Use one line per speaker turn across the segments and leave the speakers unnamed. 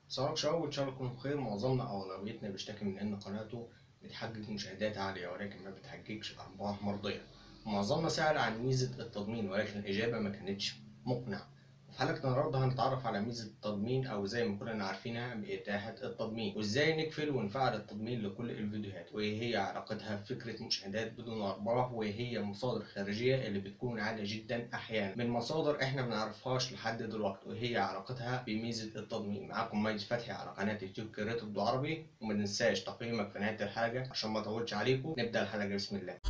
سواء شباب وان شاء الله تكونوا بخير معظمنا او اغلبيتنا بيشتكي من ان قناته بتحقق مشاهدات عالية ولكن ما بتحققش ارباح مرضية معظمنا سأل عن ميزة التضمين ولكن الاجابة ما كانتش مقنعة في حلقة النهاردة هنتعرف على ميزة التضمين أو زي ما كلنا عارفينها بإتاحة التضمين وإزاي نقفل ونفعل التضمين لكل الفيديوهات وإيه هي علاقتها بفكرة مشاهدات بدون أرباح وإيه هي المصادر الخارجية اللي بتكون عالية جدا أحيانا من مصادر إحنا ما نعرفهاش لحد دلوقتي وإيه هي علاقتها بميزة التضمين معاكم مجد فتحي على قناة يوتيوب كريت عربي وما تنساش تقييمك في نهاية الحلقة عشان ما أطولش عليكم نبدأ الحلقة بسم الله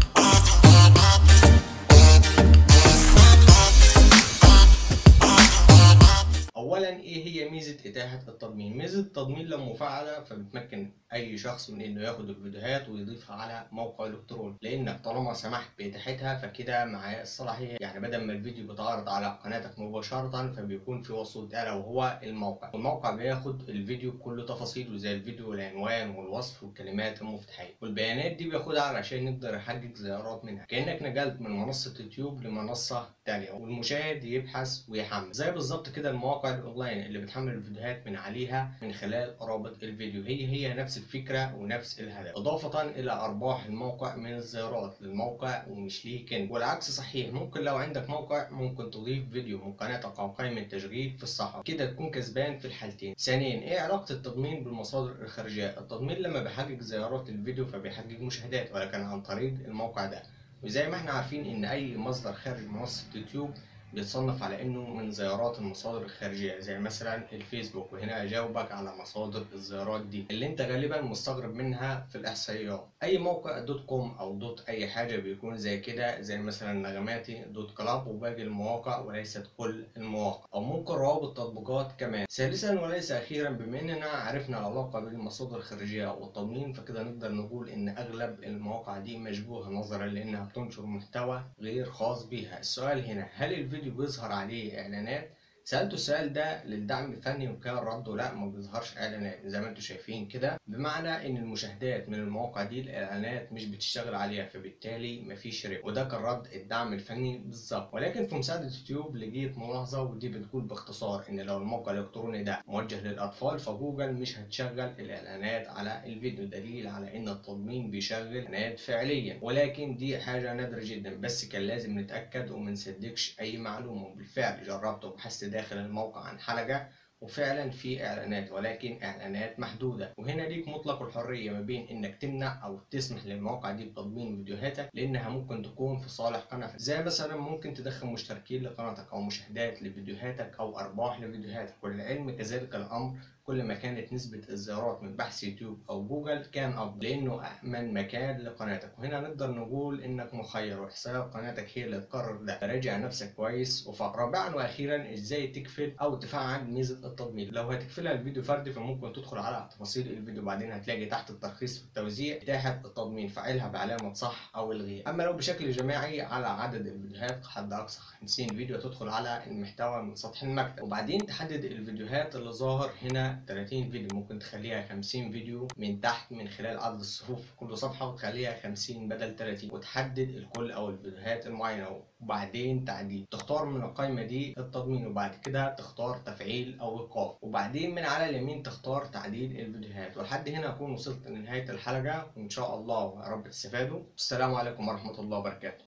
اولا ايه هي ميزه اتاحه التضمين ميزه التضمين لو مفعله فبتمكن اي شخص من انه ياخد الفيديوهات ويضيفها على موقع الكتروني لانك طالما سمحت باتاحتها فكده معاه الصلاحيه يعني بدل ما الفيديو بيتعرض على قناتك مباشره فبيكون في وسط الا وهو الموقع والموقع بياخد الفيديو بكل تفاصيله زي الفيديو والعنوان والوصف والكلمات المفتاحيه والبيانات دي بياخدها علشان يقدر يحقق زيارات منها كانك نقلت من منصه يوتيوب لمنصه تانية والمشاهد يبحث ويحمل زي بالظبط كده المواقع الاونلاين اللي بتحمل الفيديوهات من عليها من خلال رابط الفيديو هي هي نفس الفكره ونفس الهدف اضافه الى ارباح الموقع من الزيارات للموقع ومش ليك انت والعكس صحيح ممكن لو عندك موقع ممكن تضيف فيديو من قناتك او قائمه تشغيل في الصحه كده تكون كسبان في الحالتين ثانيا ايه علاقه التضمين بالمصادر الخارجيه التضمين لما بيحقق زيارات الفيديو فبيحقق مشاهدات ولكن عن طريق الموقع ده وزي ما احنا عارفين ان اي مصدر خارج منصه يوتيوب بيتصنف على انه من زيارات المصادر الخارجيه زي مثلا الفيسبوك وهنا اجاوبك على مصادر الزيارات دي اللي انت غالبا مستغرب منها في الاحصائيات اي موقع دوت كوم او دوت اي حاجه بيكون زي كده زي مثلا نغماتي دوت كلاب وباقي المواقع وليست كل المواقع او ممكن روابط تطبيقات كمان ثالثا وليس اخيرا بما اننا عرفنا العلاقه بين المصادر الخارجيه والتضمين فكده نقدر نقول ان اغلب المواقع دي مشبوهه نظرا لانها بتنشر محتوى غير خاص بيها السؤال هنا هل الفيديو الفيديو بيظهر عليه اعلانات سألته السؤال ده للدعم الفني وكان رده لا ما بيظهرش اعلانات زي ما انتم شايفين كده بمعنى ان المشاهدات من المواقع دي الاعلانات مش بتشتغل عليها فبالتالي مفيش ربح وده كان رد الدعم الفني بالظبط ولكن في مساعدة يوتيوب لقيت ملاحظة ودي بتقول باختصار ان لو الموقع الالكتروني ده موجه للاطفال فجوجل مش هتشغل الاعلانات على الفيديو دليل على ان التضمين بيشغل اعلانات فعليا ولكن دي حاجة نادرة جدا بس كان لازم نتأكد وما نصدقش اي معلومة وبالفعل جربت وبحثت داخل الموقع عن حلقة وفعلا في اعلانات ولكن اعلانات محدوده وهنا ليك مطلق الحريه ما بين انك تمنع او تسمح للمواقع دي بتضمين فيديوهاتك لانها ممكن تكون في صالح قناتك زي مثلا ممكن تدخل مشتركين لقناتك او مشاهدات لفيديوهاتك او ارباح لفيديوهاتك وللعلم كذلك الامر كل ما كانت نسبة الزيارات من بحث يوتيوب أو جوجل كان أفضل لأنه أأمن مكان لقناتك وهنا نقدر نقول إنك مخير وإحصائيات قناتك هي اللي تقرر ده راجع نفسك كويس وفقط رابعا وأخيرا إزاي تقفل أو تفعل ميزة التضمين لو هتقفلها الفيديو فردي فممكن تدخل على تفاصيل الفيديو بعدين هتلاقي تحت الترخيص والتوزيع إتاحة التضمين فعلها بعلامة صح أو الغيها أما لو بشكل جماعي على عدد الفيديوهات حد أقصى 50 فيديو تدخل على المحتوى من سطح المكتب وبعدين تحدد الفيديوهات اللي ظاهر هنا 30 فيديو ممكن تخليها 50 فيديو من تحت من خلال عدد الصفوف في كل صفحة وتخليها 50 بدل 30 وتحدد الكل أو الفيديوهات المعينة وبعدين تعديل تختار من القائمة دي التضمين وبعد كده تختار تفعيل أو إيقاف وبعدين من على اليمين تختار تعديل الفيديوهات ولحد هنا أكون وصلت لنهاية الحلقة وإن شاء الله يا رب تستفادوا السلام عليكم ورحمة الله وبركاته